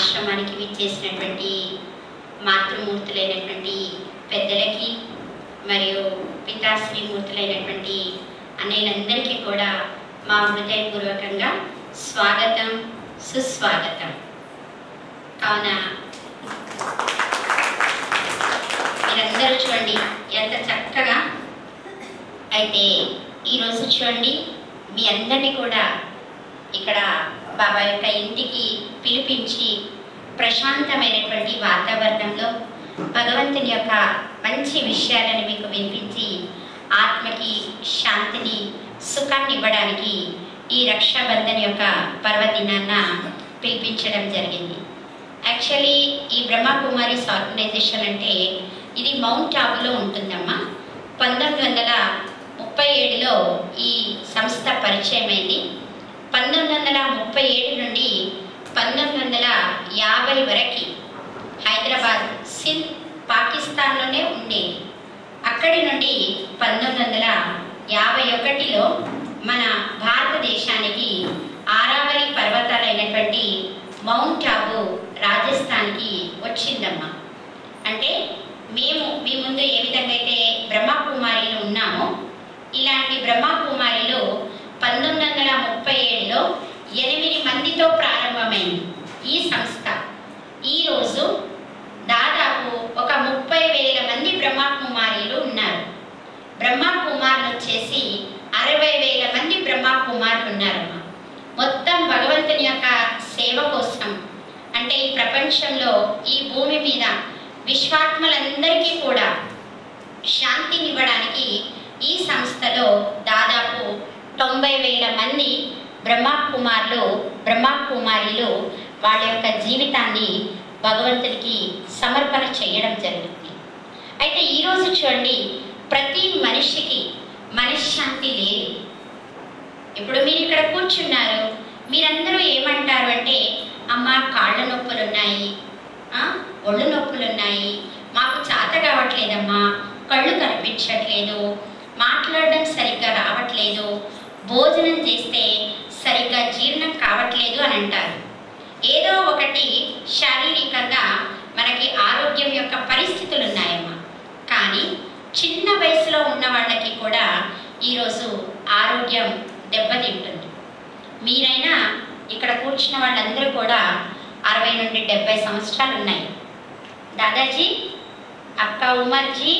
ఆశ్రమానికి విచ్చేసినటువంటి మాతృమూర్తులైనటువంటి పెద్దలకి మరియు పితాశ్రీమూర్తులైనటువంటి అన్నయ్యలందరికీ కూడా మా హృదయపూర్వకంగా స్వాగతం సుస్వాగతం కావున మీరందరూ చూడండి ఎంత చక్కగా అయితే ఈరోజు చూడండి మీ అందరినీ కూడా ఇక్కడ బాబా యొక్క ఇంటికి పిలిపించి ప్రశాంతమైనటువంటి వాతావరణంలో భగవంతుని యొక్క మంచి విషయాలను మీకు వినిపించి ఆత్మకి శాంతిని సుఖాన్ని ఇవ్వడానికి ఈ రక్షాబంధన్ యొక్క పర్వదినాన్న పిలిపించడం జరిగింది యాక్చువల్లీ ఈ బ్రహ్మకుమారిస్ ఆర్గనైజేషన్ అంటే ఇది మౌంట్ ఆబులో ఉంటుందమ్మా పంతొమ్మిది వందల ముప్పై ఏడులో ఈ సంస్థ పరిచయం అయింది పంతొమ్మిది వందల ముప్పై ఏడు నుండి పంతొమ్మిది వందల యాభై వరకు హైదరాబాద్ సింధ్ పాకిస్తాన్లోనే ఉండేది అక్కడి నుండి పంతొమ్మిది వందల యాభై ఒకటిలో మన భారతదేశానికి ఆరావళి పర్వతాలైనటువంటి మౌంట్ ఆబు రాజస్థాన్కి వచ్చిందమ్మా అంటే మేము మీ ముందు ఏ విధంగా అయితే బ్రహ్మకుమారిలు ఉన్నామో ఇలాంటి బ్రహ్మకుమారిలు పంతొమ్మిది వందల ముప్పై ఏడులో ఎనిమిది మందితో ప్రారంభమైంది ఈ సంస్థ ఈరోజు దాదాపు ఒక ముప్పై వేల మంది బ్రహ్మకుమారిలు ఉన్నారు బ్రహ్మకుమారులు వచ్చేసి అరవై వేల మంది బ్రహ్మకుమారులు ఉన్నారమ్మా మొత్తం భగవంతుని యొక్క సేవ కోసం అంటే ఈ ప్రపంచంలో ఈ భూమి మీద విశ్వాత్మలందరికీ కూడా శాంతినివ్వడానికి ఈ సంస్థలో దాదాపు తొంభై వేల మంది బ్రహ్మకుమారులు బ్రహ్మకుమారిలు వాళ్ళ యొక్క జీవితాన్ని భగవంతుడికి సమర్పణ చేయడం జరుగుతుంది అయితే ఈరోజు చూడండి ప్రతి మనిషికి మనశ్శాంతి లేదు ఇప్పుడు మీరు ఇక్కడ కూర్చున్నారు మీరందరూ ఏమంటారు అంటే అమ్మ కాళ్ళ నొప్పులు ఉన్నాయి ఆ, ఒళ్ళు నొప్పులు ఉన్నాయి మాకు చేత కావట్లేదమ్మా కళ్ళు కనిపించట్లేదు మాట్లాడడం సరిగ్గా రావట్లేదు భోజనం చేస్తే సరిగ్గా జీర్ణం కావట్లేదు అని అంటారు ఏదో ఒకటి శారీరకంగా మనకి ఆరోగ్యం యొక్క పరిస్థితులు ఉన్నాయమ్మా కానీ చిన్న వయసులో ఉన్న వాళ్ళకి కూడా ఈరోజు ఆరోగ్యం దెబ్బతింటుంది మీరైనా ఇక్కడ కూర్చున్న వాళ్ళందరూ కూడా అరవై నుండి డెబ్బై సంవత్సరాలు ఉన్నాయి దాదాజీ అక్క ఉమర్జీ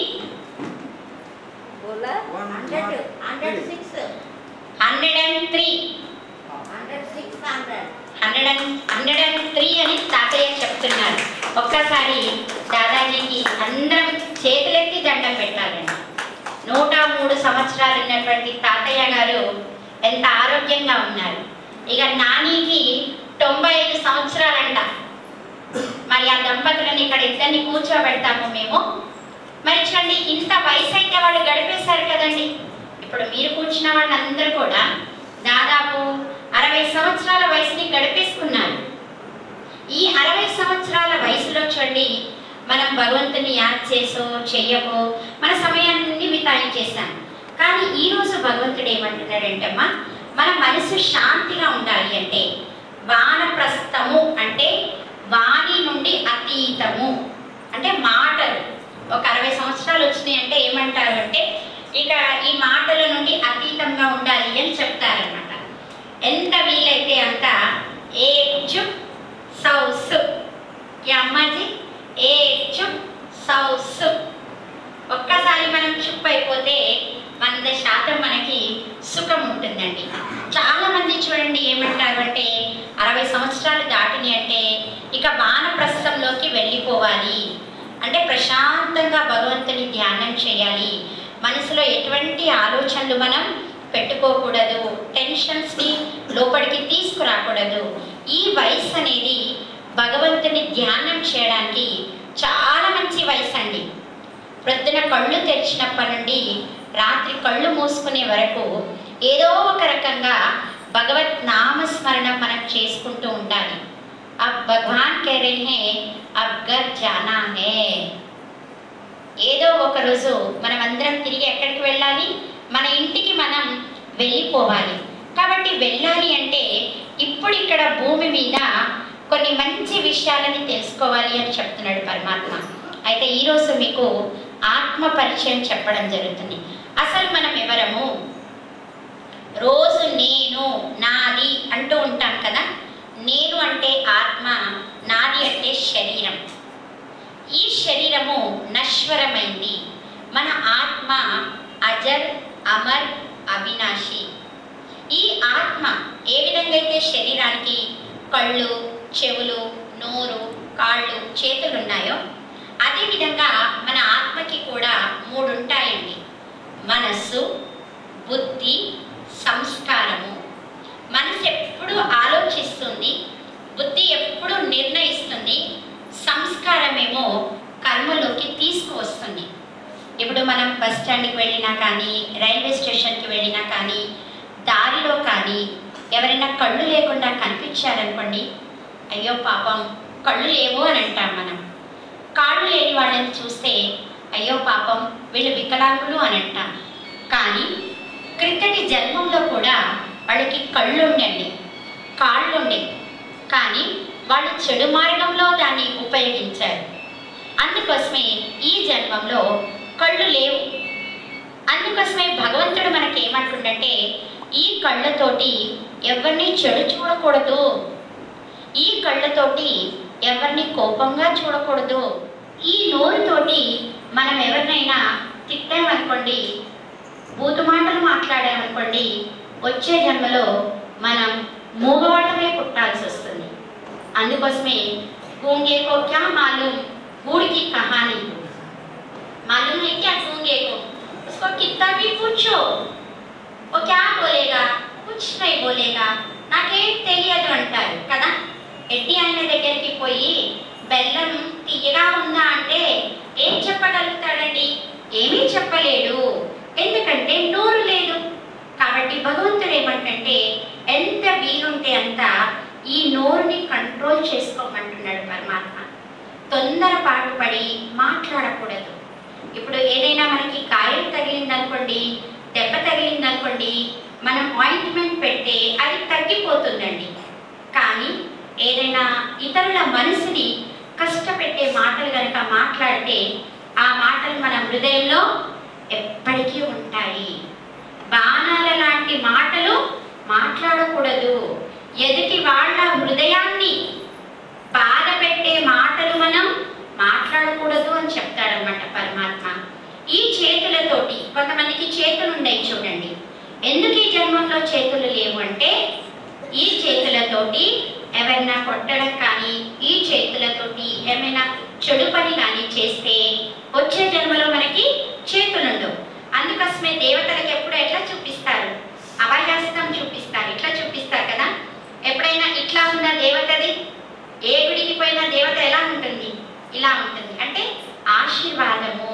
बोला hundred hundred six hundred and three hundred six hundred hundred and hundred and three అని తాతయ్య చెప్తున్నారు ఒక్కసారి దాదాజీకి అందరం చేతులెత్తి దండం పెట్టాలండి నూట మూడు సంవత్సరాలు ఉన్నటువంటి తాతయ్య గారు ఎంత ఆరోగ్యంగా ఉన్నారు ఇక నానికి తొంభై ఐదు సంవత్సరాలంట మరి ఆ దంపతులను ఇక్కడ ఇద్దరిని కూర్చోబెడతాము మేము మరి చూడండి ఇంత వయసు అయితే వాళ్ళు గడిపేశారు కదండి ఇప్పుడు మీరు కూర్చున్న వాళ్ళందరూ కూడా దాదాపు అరవై సంవత్సరాల వయసుని గడిపేసుకున్నారు ఈ అరవై సంవత్సరాల వయసులో చూడండి మనం భగవంతుని యాద్ చేసో చెయ్యకో మన సమయాన్ని వితాయించేసాం కానీ ఈ రోజు భగవంతుడు ఏమంటున్నాడంటే అమ్మా మన మనసు శాంతిగా ఉండాలి అంటే వానప్రస్థము అంటే వాణి నుండి అతీతము అంటే మాటలు ఒక అరవై సంవత్సరాలు వచ్చినాయి అంటే ఏమంటారు అంటే ఇక ఈ మాటల నుండి అతీతంగా ఉండాలి అని చెప్తారనమాట ఎంత వీలైతే అంత ఏ చుప్ సౌ సు ఈ అమ్మాజీ ఏ చుప్ సౌ సు ఒక్కసారి మనం చుప్ అయిపోతే వంద శాతం మనకి సుఖం ఉంటుందండి చాలా మంది చూడండి ఏమంటారు అంటే అరవై సంవత్సరాలు దాటిని అంటే ఇక వానప్రస్థంలోకి వెళ్ళిపోవాలి అంటే ప్రశాంతంగా భగవంతుని ధ్యానం చేయాలి మనసులో ఎటువంటి ఆలోచనలు మనం పెట్టుకోకూడదు టెన్షన్స్ని లోపలికి తీసుకురాకూడదు ఈ వయసు అనేది భగవంతుని ధ్యానం చేయడానికి చాలా మంచి వయసు అండి ప్రొద్దున కళ్ళు తెరిచినప్పటి నుండి రాత్రి కళ్ళు మూసుకునే వరకు ఏదో ఒక రకంగా భగవత్ నామస్మరణం మనం చేసుకుంటూ ఉండాలి अब भगवान कह रहे हैं अब घर जाना है ఏదో ఒక రోజు మనం అందరం తిరిగి ఎక్కడికి వెళ్ళాలి మన ఇంటికి మనం వెళ్ళిపోవాలి కాబట్టి వెళ్ళాలి అంటే ఇప్పుడు ఇక్కడ భూమి మీద కొన్ని మంచి విషయాలని తెలుసుకోవాలి అని చెప్తున్నాడు పరమాత్మ అయితే ఈరోజు మీకు ఆత్మ పరిచయం చెప్పడం జరుగుతుంది అసలు మనం ఎవరము రోజు నేను నాది అంటూ ఉంటాం కదా నేను అంటే ఆత్మ నాది అంటే శరీరం ఈ శరీరము నశ్వరమైంది మన ఆత్మ అజర్ అమర్ అవినాశి ఈ ఆత్మ ఏ విధంగా అయితే శరీరానికి కళ్ళు చెవులు నోరు కాళ్ళు చేతులు ఉన్నాయో అదేవిధంగా మన ఆత్మకి కూడా మూడు ఉంటాయండి మనస్సు బుద్ధి సంస్కారము మనసు ఎప్పుడు ఆలోచిస్తుంది బుద్ధి ఎప్పుడు నిర్ణయిస్తుంది సంస్కారమేమో కర్మలోకి తీసుకువస్తుంది ఇప్పుడు మనం బస్ స్టాండ్కి వెళ్ళినా కానీ రైల్వే స్టేషన్కి వెళ్ళినా కానీ దారిలో కానీ ఎవరైనా కళ్ళు లేకుండా కనిపించారనుకోండి అయ్యో పాపం కళ్ళు లేవు అని అంటాం మనం కాళ్ళు లేని వాళ్ళని చూస్తే అయ్యో పాపం వీళ్ళు వికలాంగులు అని అంటాం కానీ క్రితటి జన్మంలో కూడా వాళ్ళకి కళ్ళు ఉండండి కాళ్ళు ఉండే కానీ వాళ్ళు చెడు మార్గంలో దాన్ని ఉపయోగించారు అందుకోసమే ఈ జన్మంలో కళ్ళు లేవు అందుకోసమే భగవంతుడు మనకి ఏమంటుండంటే ఈ కళ్ళతోటి ఎవరిని చెడు చూడకూడదు ఈ కళ్ళతోటి ఎవరిని కోపంగా చూడకూడదు ఈ నోరుతోటి మనం ఎవరినైనా తిట్టామనుకోండి బూతు మాటలు మాట్లాడామనుకోండి వచ్చే జన్మలో మనం మూగవాటమే పుట్టాల్సి వస్తుంది అందుకోసమే గూంగే కో క్యా మాలూమ్ గూడికి కహాని मालूम है क्या गूंगे को उसको कितना भी पूछो वो क्या बोलेगा कुछ नहीं बोलेगा నాకేం తెలియదు అంటారు కదా ఎడ్డి ఆయన దగ్గరికి పోయి బెల్లం తీయగా ఉందా అంటే ఏం చెప్పగలుగుతాడండి ఏమీ చెప్పలేడు ఎందుకంటే నోరు లేదు కాబట్టి భగవంతుడు ఏమంటే ఎంత వీలుంటే అంత ఈ నోరుని కంట్రోల్ చేసుకోమంటున్నాడు పరమాత్మ తొందరపాటు పడి మాట్లాడకూడదు ఇప్పుడు ఏదైనా మనకి గాయం తగిలిందనుకోండి దెబ్బ తగిలిందనుకోండి మనం ఆయింట్మెంట్ పెడితే అది తగ్గిపోతుందండి కానీ ఏదైనా ఇతరుల మనసుని కష్టపెట్టే మాటలు కనుక మాట్లాడితే ఆ మాటలు మన హృదయంలో ఎప్పటికీ ఉంటాయి బాణాల లాంటి మాటలు మాట్లాడకూడదు ఎదుటి వాళ్ళ హృదయాన్ని బాధ పెట్టే మాటలు మనం మాట్లాడకూడదు అని చెప్తాడనమాట పరమాత్మ ఈ చేతులతోటి కొంతమందికి చేతులు ఉన్నాయి చూడండి ఎందుకు ఈ జన్మంలో చేతులు లేవు అంటే ఈ చేతులతోటి ఎవరైనా కొట్టడం కానీ ఈ చేతులతోటి ఏమైనా చెడు పని కానీ చేస్తే వచ్చే జన్మలో మనకి చేతులు ఉండవు అందుకోసమే దేవతలకు ఎప్పుడు ఎట్లా చూపిస్తారు అభయహస్తం చూపిస్తారు ఇట్లా చూపిస్తారు కదా ఎప్పుడైనా ఇట్లా ఉందా దేవతది ఏ గుడికి పోయినా దేవత ఎలా ఉంటుంది ఇలా ఉంటుంది అంటే ఆశీర్వాదము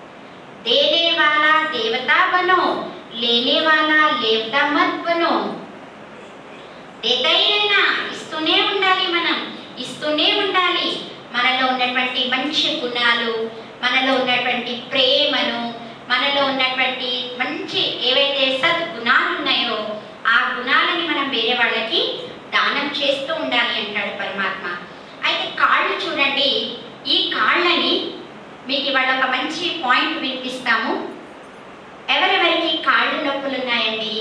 దేనే వాలా దేవతా బనో లేనే వాలా లేవతా మత్ బనో దేతైనా ఇస్తూనే ఉండాలి మనం ఇస్తూనే ఉండాలి మనలో ఉన్నటువంటి మంచి గుణాలు మనలో ఉన్నటువంటి ప్రేమను మనలో ఉన్నటువంటి మంచి ఏవైతే సద్గుణాలు ఉన్నాయో ఆ గుణాలని మనం వేరే వాళ్ళకి దానం చేస్తూ ఉండాలి అంటాడు పరమాత్మ అయితే కాళ్ళు చూడండి ఈ కాళ్ళని మీకు ఇవాళ ఒక మంచి పాయింట్ వినిపిస్తాము ఎవరెవరికి కాళ్ళు నొప్పులు ఉన్నాయండి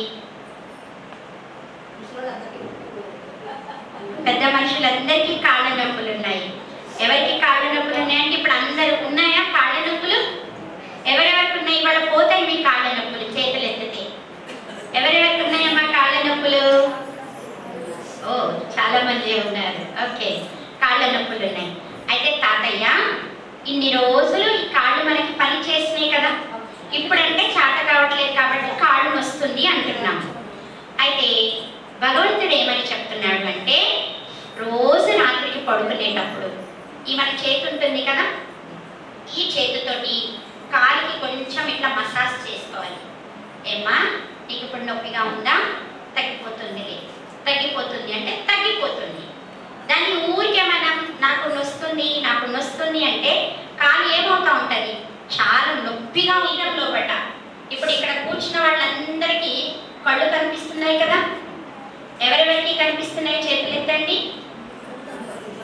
పెద్ద మనుషులందరికీ కాళ్ళ నొప్పులు ఉన్నాయి ఎవరికి కాళ్ళ నొప్పులు ఉన్నాయంటే ఇప్పుడు అందరు ఉన్నాయా కాళ్ళ నొప్పులు ఎవరెవరికి ఉన్నాయి ఇవాళ పోతాయి మీ కాళ్ళ నొప్పులు చేతులు ఎత్తితే ఎవరెవరికి ఉన్నాయమ్మా కాళ్ళ నొప్పులు ఓ చాలా మంది ఉన్నారు ఓకే కాళ్ళ నొప్పులు ఉన్నాయి అయితే తాతయ్య ఇన్ని రోజులు ఈ కాళ్ళు మనకి పని చేసినాయి కదా ఇప్పుడంటే చేత కావట్లేదు కాబట్టి కాళ్ళు వస్తుంది అంటున్నాం అయితే భగవంతుడు ఏమని చెప్తున్నాడు అంటే రోజు రాత్రికి పడుకునేటప్పుడు ఈ మన చేతి ఉంటుంది కదా ఈ చేతితోటి కాలికి కొంచెం ఇట్లా మసాజ్ చేసుకోవాలి ఏమ్మా నీకు ఇప్పుడు నొప్పిగా ఉందా తగ్గిపోతుంది తగ్గిపోతుంది అంటే తగ్గిపోతుంది దాన్ని ఊరికే మనం నాకు నొస్తుంది నాకు నొస్తుంది అంటే కాలు ఏమవుతా ఉంటది చాలా నొప్పిగా ఉండడం లోపట ఇప్పుడు ఇక్కడ కూర్చున్న వాళ్ళందరికీ కళ్ళు కనిపిస్తున్నాయి కదా ఎవరెవరికి కనిపిస్తున్నాయి చేతులు ఎత్తండి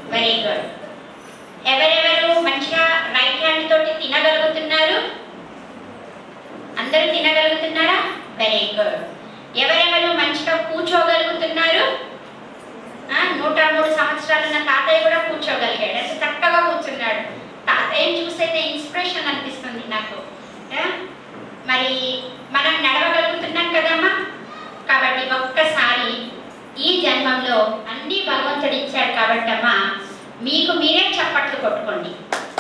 వెరీ గుడ్ ఎవరెవరు మంచిగా రైట్ హ్యాండ్ తోటి తినగలుగుతున్నారు అందరూ తినగలుగుతున్నారా వెరీ గుడ్ ఎవరెవరు మంచిగా కూర్చోగలుగుతున్నారు ఆ, నూట మూడు సంవత్సరాలు ఉన్న తాతయ్య కూడా కూర్చోగలిగాడు అంటే చక్కగా కూర్చున్నాడు తాతయ్యని చూసైతే ఇన్స్పిరేషన్ అనిపిస్తుంది నాకు ఆ, మరి మనం నడవగలుగుతున్నాం కదమ్మా కాబట్టి ఒక్కసారి ఈ జన్మంలో అన్ని భగవంతుడు ఇచ్చాడు కాబట్టి అమ్మా మీకు మీరే చప్పట్లు కొట్టుకోండి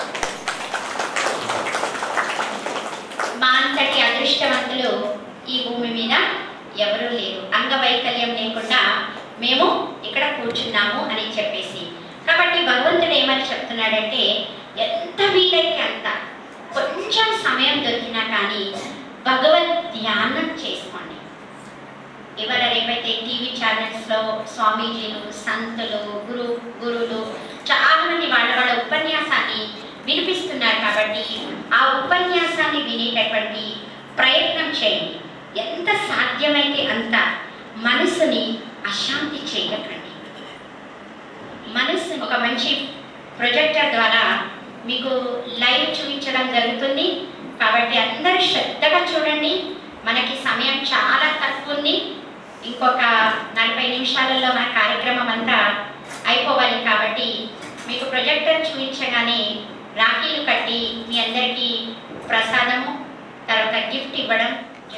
మా అంతటి అదృష్టవంతులు ఈ భూమి మీద ఎవరూ లేరు అంగవైకల్యం లేకుండా మేము ఇక్కడ కూర్చున్నాము అని చెప్పేసి కాబట్టి భగవంతుడు ఏమని చెప్తున్నాడంటే ఎంత వీలైతే అంత కొంచెం సమయం దొరికినా కానీ భగవద్ ధ్యానం చేసుకోండి ఇవాళ రేపైతే టీవీ ఛానల్స్లో స్వామీజీలు సంతులు గురు గురువులు చాలా మంది వాళ్ళ వాళ్ళ ఉపన్యాసాన్ని వినిపిస్తున్నారు కాబట్టి ఆ ఉపన్యాసాన్ని వినేటటువంటి ప్రయత్నం చేయండి ఎంత సాధ్యమైతే అంత మనసుని అశాంతి చేయకండి మనసు ఒక మంచి ప్రొజెక్టర్ ద్వారా మీకు లైవ్ చూపించడం జరుగుతుంది కాబట్టి అందరూ శ్రద్ధగా చూడండి మనకి సమయం చాలా తక్కువ ఉంది ఇంకొక నలభై నిమిషాలలో మన కార్యక్రమం అంతా అయిపోవాలి కాబట్టి మీకు ప్రొజెక్టర్ చూపించగానే రాఖీలు కట్టి మీ అందరికీ ప్రసాదము తర్వాత గిఫ్ట్ ఇవ్వడం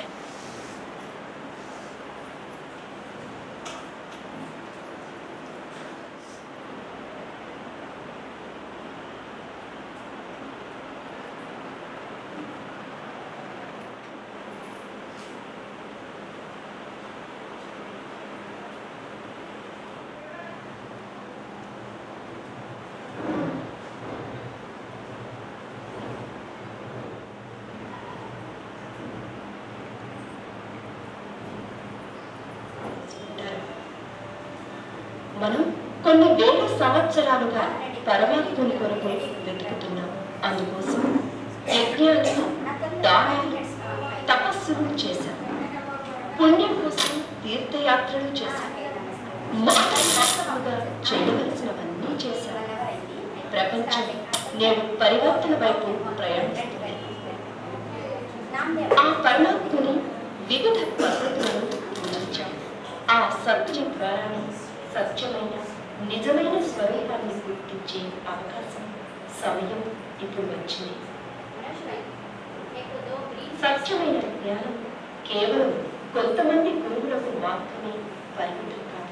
ఉంటారు. మనం కొన్ని వేల సంవత్సరాలుగా పరమాత్ముని కొరకు వెతుకుతున్నాం అందుకోసం యజ్ఞాలు దానాలు తపస్సులు చేశాం పుణ్యం కోసం తీర్థయాత్రలు చేశాం మానవులుగా చేయవలసినవన్నీ చేశాం ప్రపంచం నేడు పరివర్తన వైపు ప్రయాణిస్తుంది ఆ పరమాత్ముని వివిధ పద్ధతులను పూజించాం ఆ సత్య ద్వారానే సత్యమైన నిజమైన స్వరూపాన్ని గుర్తించే అవకాశం సమయం ఇప్పుడు వచ్చింది సత్యమైన జ్ఞానం కేవలం కొంతమంది గురువులకు మాత్రమే పరిమితం కాదు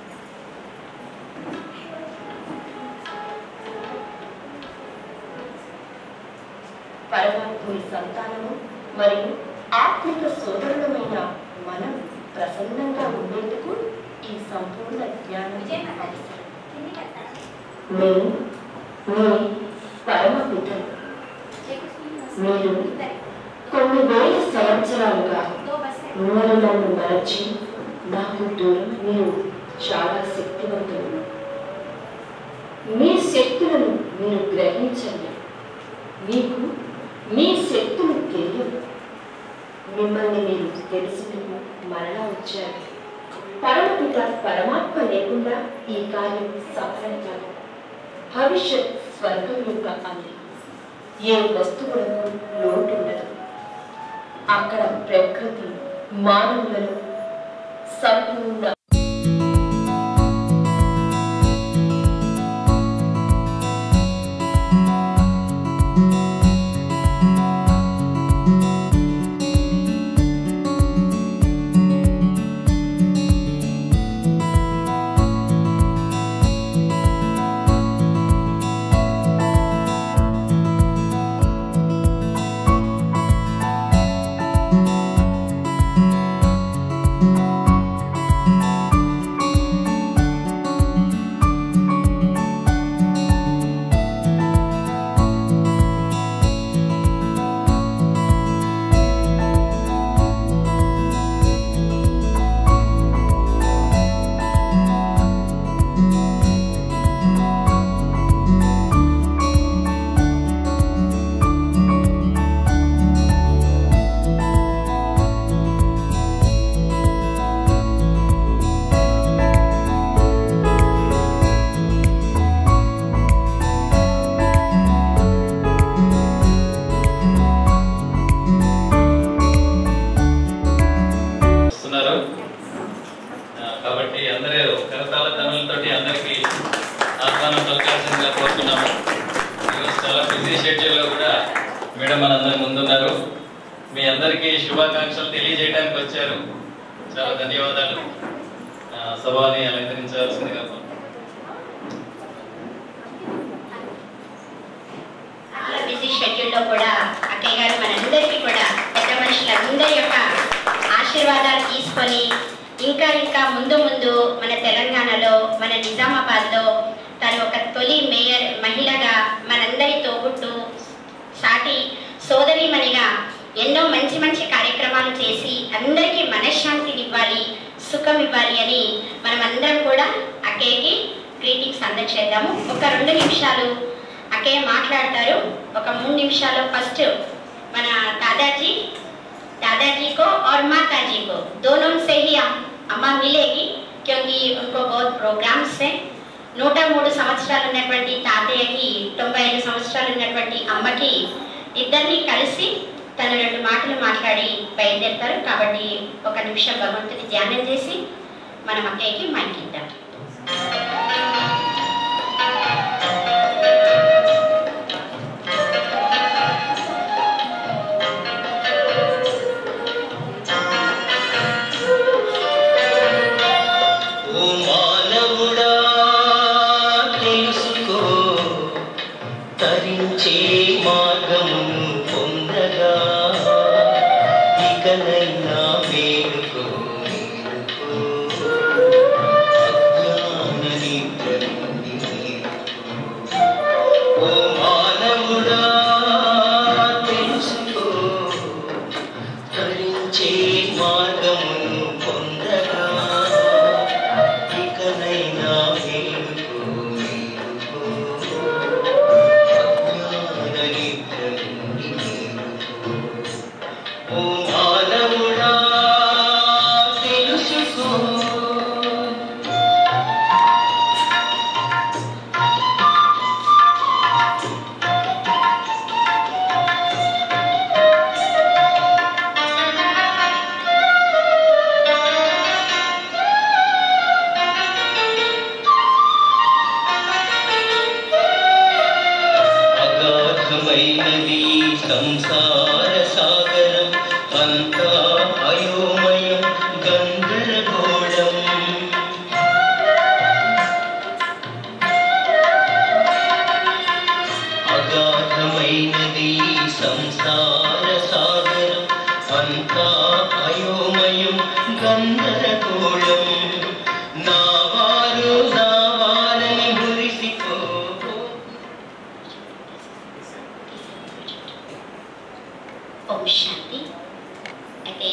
పరమాత్ముని సంతానము మరియు ఆత్మిక సోదరులమైన మనం ప్రసన్నంగా ఉండేందుకు ఈ సంపూర్ణ జ్ఞానం అవసరం నేను మీ పరమ పితలు మీరు కొన్ని వేల సంవత్సరాలుగా మీరు నన్ను మరచి నాకు దూరం మీరు చాలా శక్తివంతులు మీ శక్తులను మీరు గ్రహించండి మీకు మీ శక్తులు తెలియదు మిమ్మల్ని మీరు తెలుసుకుని మరలా వచ్చారు పరమపిత పరమాత్మ లేకుండా ఈ కార్యం సఫలం కాదు భవిష్యత్ స్వర్గం యొక్క అంది ఏ వస్తువులకు లోటు ఉండదు అక్కడ ప్రకృతి మానవులను సంపూర్ణ ఆ చేసుకున్నాము ఈరోజు చాలా బిజీ షెడ్యూల్లో కూడా మేడం మనందరి ముందున్నారు మీ అందరికీ శుభాకాంక్షలు తెలియజేయడానికి వచ్చారు చాలా ధన్యవాదాలు ఆ, సభని అలంకరించాల్సిందిగా కోరుతున్నాను. చాలా బిజీ షెడ్యూల్లో కూడా అక్కయ్య గారు మనందరికీ కూడా పెద్ద మనుషులందరి యొక్క ఆశీర్వాదాలు తీసుకొని ఇంకా ఇంకా ముందు ముందు మన తెలంగాణలో మన నిజామాబాద్లో తను ఒక తొలి మేయర్ మహిళగా మనందరి తోబుట్టు సాటి సోదరిమణిగా ఎన్నో మంచి మంచి కార్యక్రమాలు చేసి అందరికీ మనశ్శాంతిని ఇవ్వాలి సుఖం ఇవ్వాలి అని మనం అందరం కూడా అక్కయ్యకి గ్రీటింగ్స్ అందచేద్దాము ఒక రెండు నిమిషాలు అక్కయ్య మాట్లాడతారు ఒక మూడు నిమిషాలు ఫస్ట్ మన दादाजी दादाजी को और माता जी को दोनों से ही हम- अम्मा मिलेगी क्योंकि उनको बहुत प्रोग्राम्स हैं నూట మూడు సంవత్సరాలు ఉన్నటువంటి తాతయ్యకి తొంభై ఐదు సంవత్సరాలు ఉన్నటువంటి అమ్మకి ఇద్దరిని కలిసి తను రెండు మాటలు మాట్లాడి బయలుదేరుతారు కాబట్టి ఒక నిమిషం భగవంతుని ధ్యానం చేసి మనం అక్కయ్యకి మైక్ ఇద్దాం ఓ మానవుడా తెలుసుకో తరించే మార్గమును పొందగా ఇకనైనా మేలుకో మేలుకో అజ్ఞాన నిద్ర నుండి మేలుకో. ఓ మానవుడా తెలుసుకో తరించే మార్గమును పొందగా ఇకనైనా మేలుకో మేలుకో అజ్ఞాన నిద్ర నుండి మేలుకో ఓ మానవుడా తెలుసుకో అగాధమైనది సంసార సాగరం అంతా అయోమయం గందరగోళం అగాధమైనది సంసార సాగరం అంతా అయోమయం గందరగోళం నా వారు నా వారని మురిసిపో ఓం శాంతి అయితే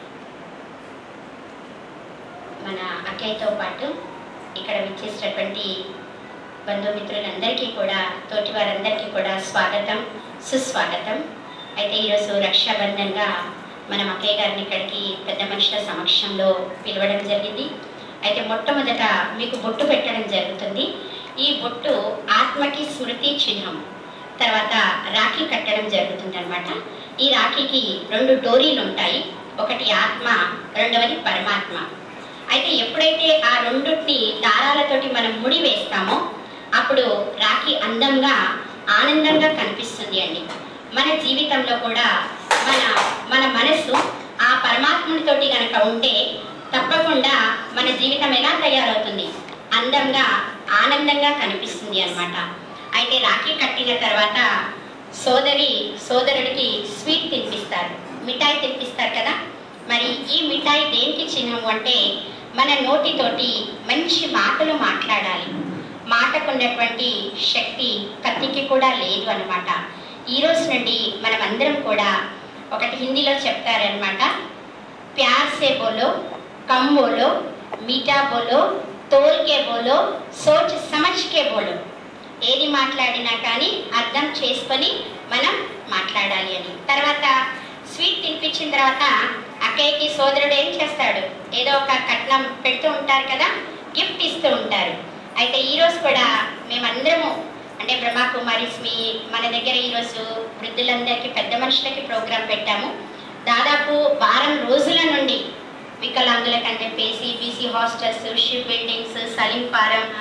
మన అక్కయ్యతో పాటు ఇక్కడ విచ్చేసినటువంటి బంధుమిత్రులందరికీ కూడా తోటి వారందరికీ కూడా స్వాగతం సుస్వాగతం అయితే ఈరోజు రక్షాబంధన్గా మనం అక్కయ్య గారిని ఇక్కడికి పెద్ద మనుషుల సమక్షంలో పిలవడం జరిగింది అయితే మొట్టమొదట మీకు బొట్టు పెట్టడం జరుగుతుంది ఈ బొట్టు ఆత్మకి స్మృతి చిహ్నం తర్వాత రాఖీ కట్టడం జరుగుతుంది అనమాట ఈ రాఖీకి రెండు డోరీలు ఉంటాయి ఒకటి ఆత్మ రెండవది పరమాత్మ అయితే ఎప్పుడైతే ఆ రెండుని దారాలతోటి మనం ముడి వేస్తామో అప్పుడు రాఖీ అందంగా ఆనందంగా కనిపిస్తుంది అండి మన జీవితంలో కూడా మన మన మనసు ఆ పరమాత్మునితోటి గనక ఉంటే తప్పకుండా మన జీవితం ఎలా తయారవుతుంది అందంగా ఆనందంగా కనిపిస్తుంది అన్నమాట అయితే రాఖీ కట్టిన తర్వాత సోదరి సోదరుడికి స్వీట్ తినిపిస్తారు మిఠాయి తినిపిస్తారు కదా మరి ఈ మిఠాయి దేనికి చిహ్నం అంటే మన నోటితోటి మంచి మాటలు మాట్లాడాలి మాటకున్నటువంటి శక్తి కత్తికి కూడా లేదు అనమాట ఈ రోజు నుండి మనం అందరం కూడా ఒకటి హిందీలో చెప్తారనమాట ప్యార్ సే బోలో కమ్ బోలో మీఠా బోలో తోల్ కే బోలో సోచ్ సమజ్ కే బోలో ఏది మాట్లాడినా కానీ అర్థం చేసుకొని మనం మాట్లాడాలి అని తర్వాత స్వీట్ తినిపించిన తర్వాత అక్కయ్యకి సోదరుడు ఏం చేస్తాడు ఏదో ఒక కట్నం పెడుతూ ఉంటారు కదా గిఫ్ట్ ఇస్తూ ఉంటారు అయితే ఈ రోజు కూడా మేమందరము అంటే బ్రహ్మకుమారిస్ మీ మన దగ్గర ఈరోజు వృద్ధులందరికీ పెద్ద మనుషులకి ప్రోగ్రాం పెట్టాము దాదాపు వారం రోజుల నుండి వికలాంగులకని చెప్పేసి బీసీ హాస్టల్స్ షిప్ బిల్డింగ్స్ సలీం ఫారం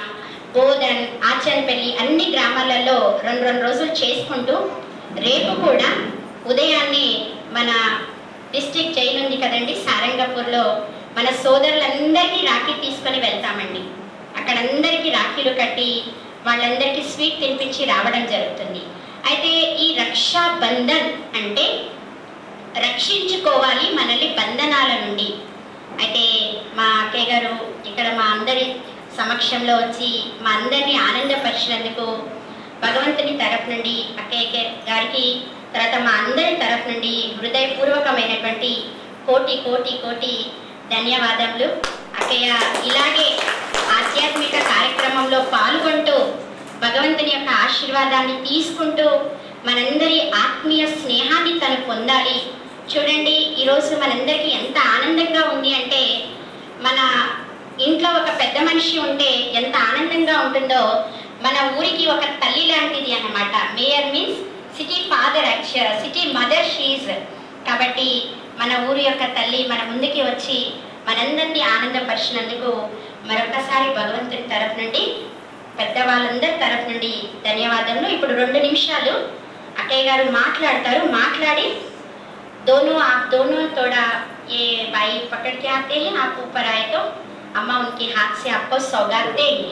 బోధన్ ఆచన్పల్లి అన్ని గ్రామాలలో రెండు రెండు రోజులు చేసుకుంటూ రేపు కూడా ఉదయాన్నే మన డిస్ట్రిక్ట్ జైలు ఉంది కదండి సారంగపూర్లో మన సోదరులందరికీ రాఖీ తీసుకొని వెళ్తామండి అక్కడ అందరికీ రాఖీలు కట్టి వాళ్ళందరికీ స్వీట్ తినిపించి రావడం జరుగుతుంది అయితే ఈ రక్షా బంధన్ అంటే రక్షించుకోవాలి మనల్ని బంధనాల నుండి అయితే మా అక్కయ్య గారు ఇక్కడ మా అందరి సమక్షంలో వచ్చి మా అందరినీ ఆనందపరిచినందుకు భగవంతుని తరఫు నుండి అక్కయ్య గారికి తర్వాత మా అందరి తరఫు నుండి హృదయపూర్వకమైనటువంటి కోటి కోటి కోటి ధన్యవాదములు అక్కయ్య ఇలాగే ఆధ్యాత్మిక కార్యక్రమంలో పాల్గొంటూ భగవంతుని యొక్క ఆశీర్వాదాన్ని తీసుకుంటూ మనందరి ఆత్మీయ స్నేహాన్ని తను పొందాలి చూడండి ఈరోజు మనందరికీ ఎంత ఆనందంగా ఉంది అంటే మన ఇంట్లో ఒక పెద్ద మనిషి ఉంటే ఎంత ఆనందంగా ఉంటుందో మన ఊరికి ఒక తల్లి లాంటిది అన్నమాట mayor means city father city mother she's కాబట్టి మన ఊరి యొక్క తల్లి మన ముందుకి వచ్చి మనందరినీ ఆనందపరిచినందుకు మరొకసారి భగవంతుని తరఫు నుండి పెద్దవాళ్ళందరి తరఫు నుండి ధన్యవాదములు ఇప్పుడు రెండు నిమిషాలు అక్కయ్య గారు మాట్లాడతారు మాట్లాడి दोनों आप दोनों थोड़ा ये भाई पकड़ के आते हैं आप ऊपर आए तो अम्मा उनके हाथ से आपको सौगात देंगे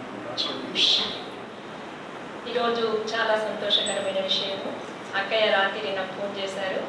ఈరోజు చాలా సంతోషకరమైన విషయము అక్కయ్య రాత్రి నాకు ఫోన్ చేశారు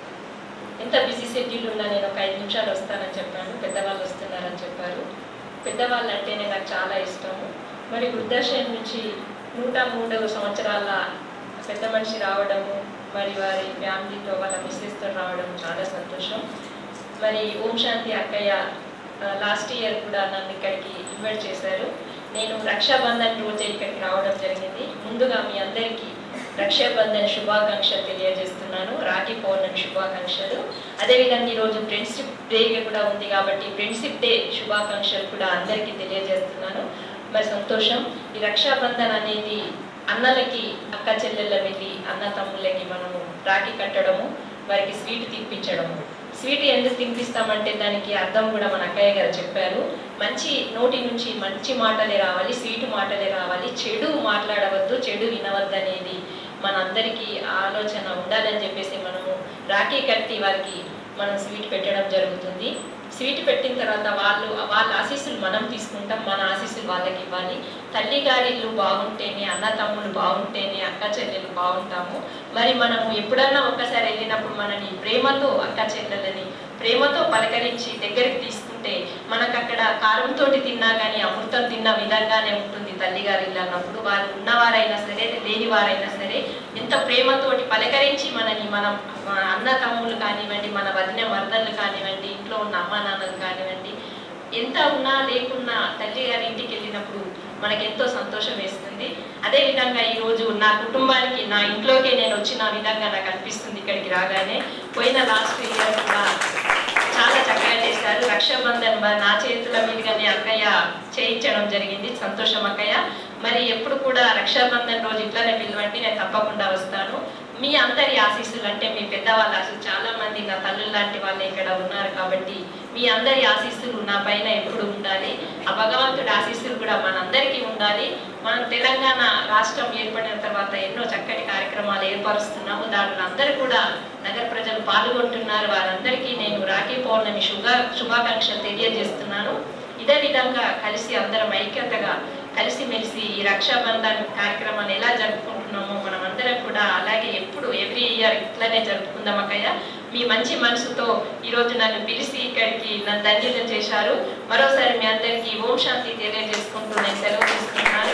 ఎంత బిజీ షెడ్యూల్ ఉన్నా నేను ఒక ఐదు నిమిషాలు వస్తానని చెప్పాను పెద్దవాళ్ళు వస్తున్నారని చెప్పారు పెద్దవాళ్ళు అంటేనే నాకు చాలా ఇష్టము మరి వృద్ధాశ్రయం నుంచి నూట మూడవ సంవత్సరాల పెద్ద మనిషి రావడము మరి వారి ఫ్యామిలీతో వాళ్ళ మిస్సెస్తో రావడం చాలా సంతోషం మరి ఓం శాంతి అక్కయ్య లాస్ట్ ఇయర్ కూడా నన్ను ఇక్కడికి ఇన్వైట్ చేశారు నేను రక్షాబంధన్ రోజే ఇక్కడికి రావడం జరిగింది ముందుగా మీ అందరికీ రక్షాబంధన్ శుభాకాంక్షలు తెలియజేస్తున్నాను రాఖీ పౌర్ణమి శుభాకాంక్షలు అదేవిధంగా ఈరోజు ఫ్రెండ్షిప్ డే కూడా ఉంది కాబట్టి ఫ్రెండ్షిప్ డే శుభాకాంక్షలు కూడా అందరికీ తెలియజేస్తున్నాను మరి సంతోషం ఈ రక్షాబంధన్ అనేది అన్నలకి అక్క చెల్లెళ్ళ వెళ్ళి అన్న తమ్ముళ్ళకి మనము రాఖీ కట్టడము వారికి స్వీట్ తినిపించడము స్వీట్ ఎందుకు తినిపిస్తామంటే దానికి అర్థం కూడా మన అక్కయ్య గారు చెప్పారు మంచి నోటి నుంచి మంచి మాటలే రావాలి స్వీట్ మాటలే రావాలి చెడు మాట్లాడవద్దు చెడు వినవద్దు అనేది మనందరికీ ఆలోచన ఉండాలని చెప్పేసి మనము రాఖీ కట్టి వారికి మనం స్వీట్ పెట్టడం జరుగుతుంది స్వీట్ పెట్టిన తర్వాత వాళ్ళు వాళ్ళ ఆశీస్సులు మనం తీసుకుంటాం మన ఆశీస్సులు వాళ్ళకి ఇవ్వాలి తల్లి గారిళ్ళు బాగుంటేనే అన్న తమ్ముళ్ళు బాగుంటేనే అక్క చెల్లెలు బాగుంటాము మరి మనము ఎప్పుడన్నా ఒక్కసారి వెళ్ళినప్పుడు మనని ప్రేమతో అక్క చెల్లెలని ప్రేమతో పలకరించి దగ్గరికి తీసుకుంటే మనకు అక్కడ కారంతో తిన్నా కానీ అమృతం తిన్న విధంగానే ఉంటుంది తల్లి గారి ఇల్లు అన్నప్పుడు వారు ఉన్నవారైనా సరే లేని వారైనా సరే ఎంత ప్రేమతోటి పలకరించి మనని మనం మన అన్న తమ్ముళ్ళు కానివ్వండి మన వదిన మరదళ్ళు కానివ్వండి ఇంట్లో ఉన్న అమ్మ నాన్నలు కానివ్వండి ఎంత ఉన్నా లేకున్నా తల్లి గారి ఇంటికి వెళ్ళినప్పుడు మనకి ఎంతో సంతోషం వేస్తుంది అదే విధంగా ఈ రోజు నా కుటుంబానికి నా ఇంట్లోకే నేను వచ్చిన విధంగా నాకు అనిపిస్తుంది ఇక్కడికి రాగానే పోయిన లాస్ట్ ఇయర్ కూడా చాలా చక్కగా చేశారు రక్షాబంధన్ మరి నా చేతుల మీదుగానే అక్కయ్య చేయించడం జరిగింది సంతోషం అక్కయ్య మరి ఎప్పుడు కూడా రక్షాబంధన్ రోజు ఇట్లానే పిలవండి నేను తప్పకుండా వస్తాను మీ అందరి ఆశీస్సులు అంటే మీ పెద్దవాళ్ళ ఆశీస్సులు చాలా మంది నా తల్లులు లాంటి వాళ్ళు ఇక్కడ ఉన్నారు కాబట్టి మీ అందరి ఆశీస్సులు నా పైన ఎప్పుడు ఉండాలి ఆ భగవంతుడి ఆశీస్సులు కూడా మనందరికీ ఉండాలి మనం తెలంగాణ రాష్ట్రం ఏర్పడిన తర్వాత ఎన్నో చక్కటి కార్యక్రమాలు ఏర్పరుస్తున్నాము దాంట్లో అందరూ కూడా నగర ప్రజలు పాల్గొంటున్నారు వారందరికీ నేను రాఖీ పౌర్ణమి శుభ శుభాకాంక్షలు తెలియజేస్తున్నాను ఇదే విధంగా కలిసి అందరం ఐక్యతగా కలిసిమెలిసి ఈ రక్షాబంధన్ కార్యక్రమాన్ని ఎలా జరుపుకుంటున్నామో మనం అందరం కూడా అలాగే ఎప్పుడు ఎవ్రీ ఇయర్ ఇట్లానే జరుపుకుందాం అక్కయ్య మీ మంచి మనసుతో ఈరోజు నన్ను పిలిచి ఇక్కడికి నన్ను ధన్యత చేశారు మరోసారి మీ అందరికీ ఓం శాంతి తెలియజేసుకుంటూ నేను సెలవు తీసుకుంటున్నాను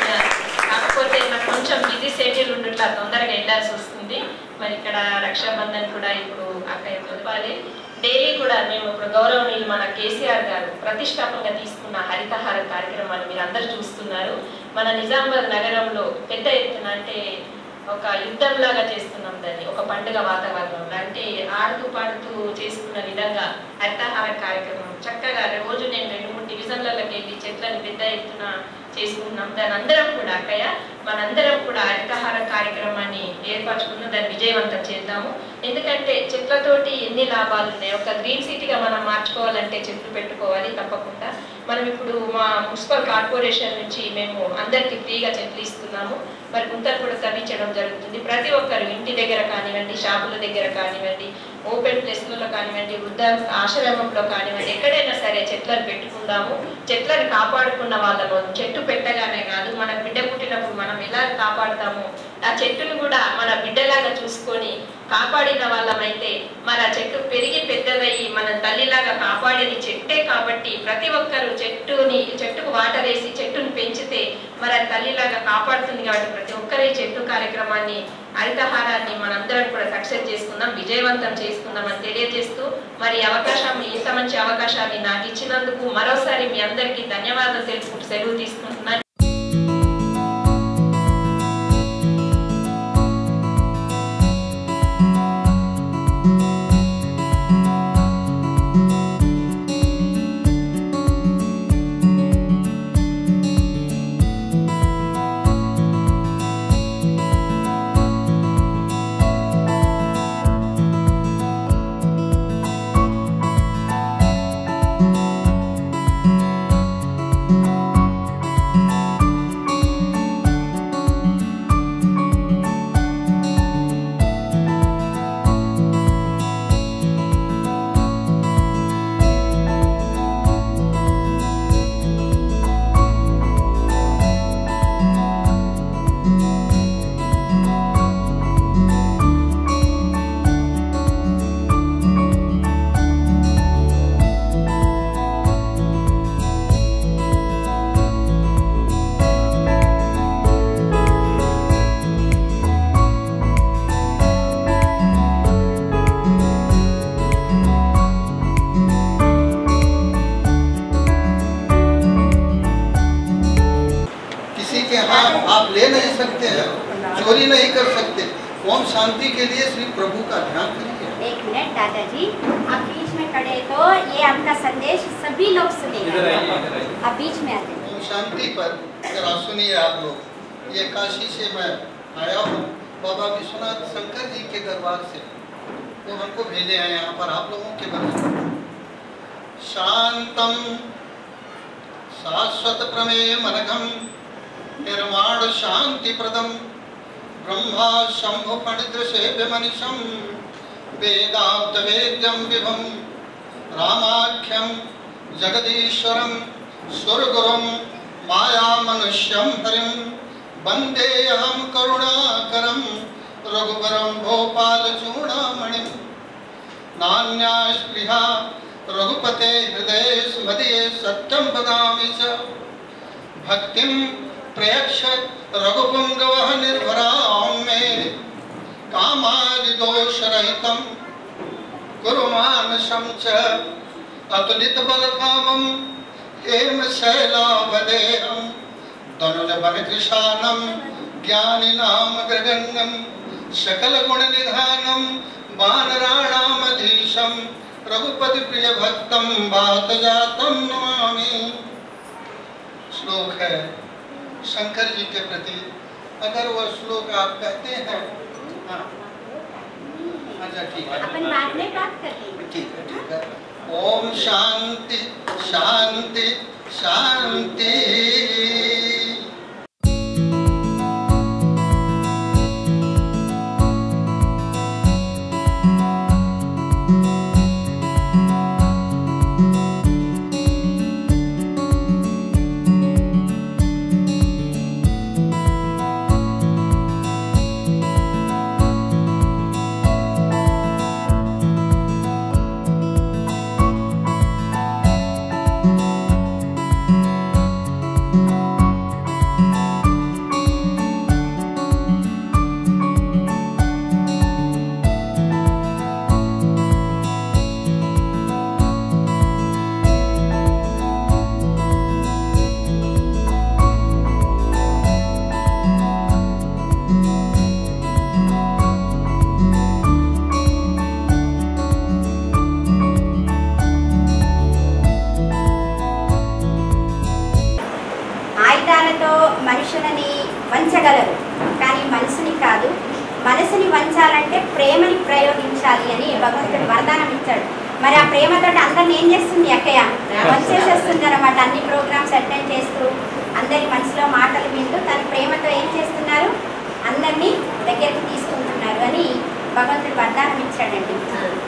కాకపోతే నాకు కొంచెం బిజీ షెడ్యూల్ ఉండట్లా తొందరగా వెళ్ళాల్సి వస్తుంది మరి ఇక్కడ రక్షాబంధన్ కూడా ఇప్పుడు అక్కయ్య పొదపాలి డైలీ కూడా మేము ఇప్పుడు గౌరవనీయులు మన కేసీఆర్ గారు ప్రతిష్టాపంగా తీసుకున్న హరితహార కార్యక్రమాన్ని మీరు అందరు చూస్తున్నారు మన నిజామాబాద్ నగరంలో పెద్ద ఎత్తున అంటే ఒక యుద్ధంలాగా చేస్తున్నాం దాన్ని ఒక పండుగ వాతావరణంలో అంటే ఆడుతూ పాడుతూ చేసుకున్న విధంగా హరితహార కార్యక్రమం చక్కగా రోజు నేను రెండు మూడు డివిజన్లలోకి వెళ్ళి చెట్లను పెద్ద ఎత్తున చేసుకున్నాం దాని అందరం కూడా అక్కయ్య మనందరం కూడా హరితహార కార్యక్రమాన్ని ఏర్పరచుకున్న దాన్ని విజయవంతం చేద్దాము ఎందుకంటే చెట్లతోటి ఎన్ని లాభాలు ఉన్నాయి ఒక గ్రీన్ సిటీగా మనం మార్చుకోవాలంటే చెట్లు పెట్టుకోవాలి తప్పకుండా మనం ఇప్పుడు మా మున్సిపల్ కార్పొరేషన్ నుంచి మేము అందరికీ ఫ్రీగా చెట్లు ఇస్తున్నాము మరి గుంతలు కూడా తవ్వించడం జరుగుతుంది ప్రతి ఒక్కరు ఇంటి దగ్గర కానివ్వండి షాపుల దగ్గర కానివ్వండి ఓపెన్ ప్లేస్లలో కానివ్వండి వృద్ధ ఆశ్రమంలో కానివ్వండి ఎక్కడైనా సరే చెట్లను పెట్టుకుందాము చెట్లను కాపాడుకున్న వాళ్ళము చెట్టు పెట్టగానే కాదు మన బిడ్డ పుట్టినప్పుడు మనం ఎలా కాపాడుతామో ఆ చెట్టును కూడా మన బిడ్డలాగా చూసుకొని కాపాడిన వాళ్ళమైతే మన చెట్టు పెరిగి పెద్దదయ్యి మన తల్లిలాగా కాపాడేది చెట్టే కాబట్టి ప్రతి ఒక్కరూ చెట్టుని చెట్టుకు వాటర్ వేసి చెట్టును పెంచితే మన తల్లిలాగా కాపాడుతుంది కాబట్టి ప్రతి ఒక్కరు ఈ చెట్టు కార్యక్రమాన్ని హరితహారాన్ని మనందరం కూడా సక్సెస్ చేసుకుందాం విజయవంతం చేసుకుందాం అని తెలియజేస్తూ మరి ఈ అవకాశం ఇంత మంచి అవకాశాన్ని నాకు ఇచ్చినందుకు మరోసారి మీ అందరికీ ధన్యవాదాలు తెలుపుకుంటూ సెలవు తీసుకుంటున్నాను किसी के हाथ आप ले नहीं सकते हैं चोरी नहीं कर सकते ओम शांति के लिए श्री प्रभु का ध्यान करिए एक मिनट दादाजी आप बीच में खड़े तो ये आपका संदेश सभी लोग सुनेंगे आप बीच में आते ओम शांति पर जरा सुनिए आप लोग ये काशी से मैं आया हूँ बाबा विश्वनाथ शंकर जी के दरबार से वो हमको भेजे हैं यहाँ पर आप लोगों के बदले शांतम शाश्वत प्रमेय मनघम निर्माण शांति प्रदम ब्रह्मा शंभु पंडित सेव्य मनिषम वेदांत वेद्यम विभम रामाख्यम जगदीश्वरम सुरगुरुम माया मनुष्यम हरिम वंदे अहम करुणाकरम रघुवरम भोपाल चूड़ामणिम नान्या स्पृहा रघुपते हृदय स्मदये सत्यम वदामि च भक्तिम प्रयक्ष रघुपुंगवः निर्भरां मे कामादिदोषरहितं कुरु मानसं च अतुलितबलधामं हेमशैलावदेहं तनुजबलकृशानं ज्ञानिनामग्रगण्यं सकलगुणनिधानं वानराणामधीशं रघुपतिप्रियभक्तं वातजातं नमामि श्लोक है शंकर जी के प्रति अगर वह श्लोक आप कहते हैं हाँ अच्छा ठीक है अपन बाद में बात कर लेंगे ठीक है ठीक है ओम शांति शांति शांति ఆయుధాలతో మనుషులని వంచగలరు కానీ మనసుని కాదు మనసుని వంచాలంటే ప్రేమని ప్రయోగించాలి అని భగవంతుడు వరదానం ఇచ్చాడు మరి ఆ ప్రేమతో అందరిని ఏం చేస్తుంది అక్కయ్య వచ్చేసేస్తుంది అనమాట అన్ని ప్రోగ్రామ్స్ అటెండ్ చేస్తూ అందరి మనసులో మాటలు వింటూ తన ప్రేమతో ఏం చేస్తున్నారు అందరినీ దగ్గరికి తీసుకుంటున్నారు అని భగవంతుడు వరదానం ఇచ్చాడండి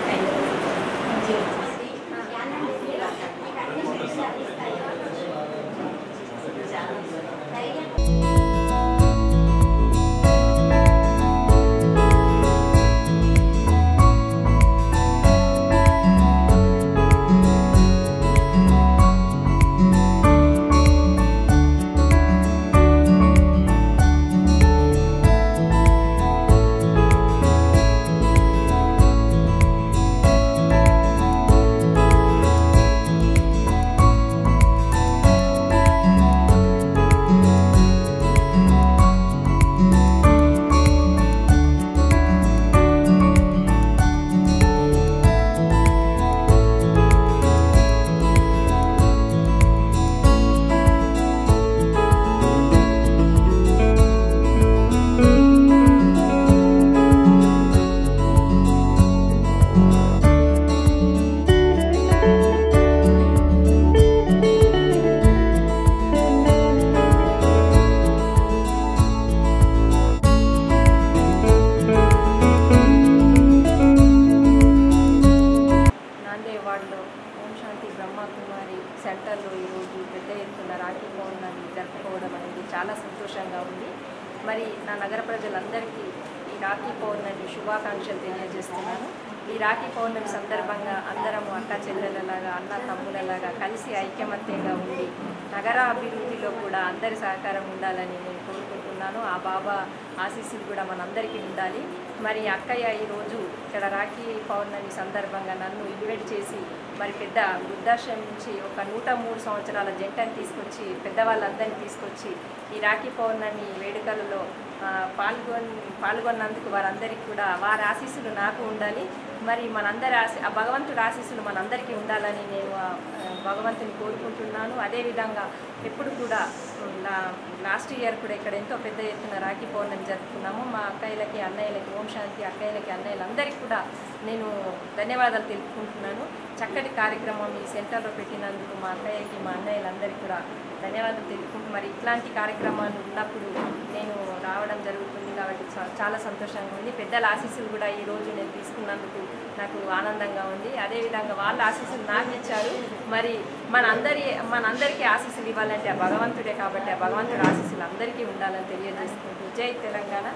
నాందే వార్డులో ఓం శాంతి బ్రహ్మకుమారి సెంటర్లో ఈరోజు పెద్ద ఎత్తున రాఖీ పౌర్ణమి జరుపుకోవడం అనేది చాలా సంతోషంగా ఉంది మరి నా నగర ప్రజలందరికీ ఈ రాఖీ పౌర్ణమి శుభాకాంక్షలు తెలియజేస్తున్నాను ఈ రాఖీ పౌర్ణమి సందర్భంగా అందరము అక్క చెల్లెలలాగా అన్న తమ్ములలాగా కలిసి ఐక్యమత్యంగా ఉండి నగర అభివృద్ధిలో కూడా అందరి సహకారం ఉండాలని నేను కోరుకుంటున్నాను ఆ బాబా ఆశీస్సులు కూడా మనందరికీ ఉండాలి మరి అక్కయ్య ఈరోజు ఇక్కడ రాఖీ పౌర్ణమి సందర్భంగా నన్ను ఇన్వైట్ చేసి మరి పెద్ద వృద్ధాశ్రమం నుంచి ఒక నూట మూడు సంవత్సరాల జంటను తీసుకొచ్చి పెద్దవాళ్ళందరినీ తీసుకొచ్చి ఈ రాఖీ పౌర్ణమి వేడుకలలో ఆ, పాల్గొని పాల్గొన్నందుకు వారందరికీ కూడా వారి ఆశీస్సులు నాకు ఉండాలి మరి మనందరి ఆశ ఆ భగవంతుడి ఆశీస్సులు మనందరికీ ఉండాలని నేను ఆ, భగవంతుని కోరుకుంటున్నాను అదేవిధంగా ఎప్పుడు కూడా లా- లాస్ట్ ఇయర్ కూడా ఇక్కడ ఎంతో పెద్ద ఎత్తున రాఖీ పౌర్ణమి జరుపుకున్నాము మా అక్కయ్యలకి అన్నయ్యలకి ఓం శాంతి అక్కయ్యలకి అన్నయ్యలందరికీ కూడా నేను ధన్యవాదాలు తెలుపుకుంటున్నాను చక్కటి కార్యక్రమం ఈ సెంటర్లో పెట్టినందుకు మా అక్కయ్యకి మా అన్నయ్యలందరికీ కూడా ధన్యవాదాలు తెలుపుకుంటూ మరి ఇట్లాంటి కార్యక్రమాలు ఉన్నప్పుడు నేను రావడం జరుగుతుంది కాబట్టి చా- చాలా సంతోషంగా ఉంది పెద్దల ఆశీస్సులు కూడా ఈ రోజు నేను తీసుకున్నందుకు నాకు ఆనందంగా ఉంది అదేవిధంగా వాళ్ళ ఆశీస్సులు నాకు ఇచ్చారు మరి మనందరి మనందరికీ ఆశీస్సులు ఇవ్వాలంటే ఆ భగవంతుడే కాబట్టి ఆ భగవంతుడి ఆశీస్సులు అందరికీ ఉండాలని తెలియజేసుకుంటూ జై తెలంగాణ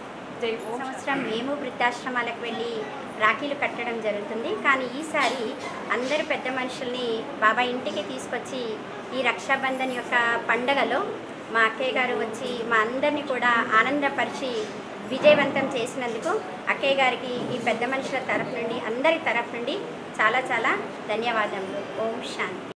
జై ఓం శాంతి. సంవత్సరం మేము వృద్ధాశ్రమాలకు వెళ్ళి రాఖీలు కట్టడం జరుగుతుంది కానీ ఈసారి అందరు పెద్ద మనుషుల్ని బాబా ఇంటికి తీసుకొచ్చి ఈ రక్షాబంధన్ యొక్క పండగలో మా అక్కయ్య గారు వచ్చి మా అందరినీ కూడా ఆనందపరిచి విజయవంతం చేసినందుకు అక్కయ్య గారికి ఈ పెద్ద మనుషుల తరఫు నుండి అందరి తరఫు నుండి చాలా చాలా ధన్యవాదములు ఓం శాంతి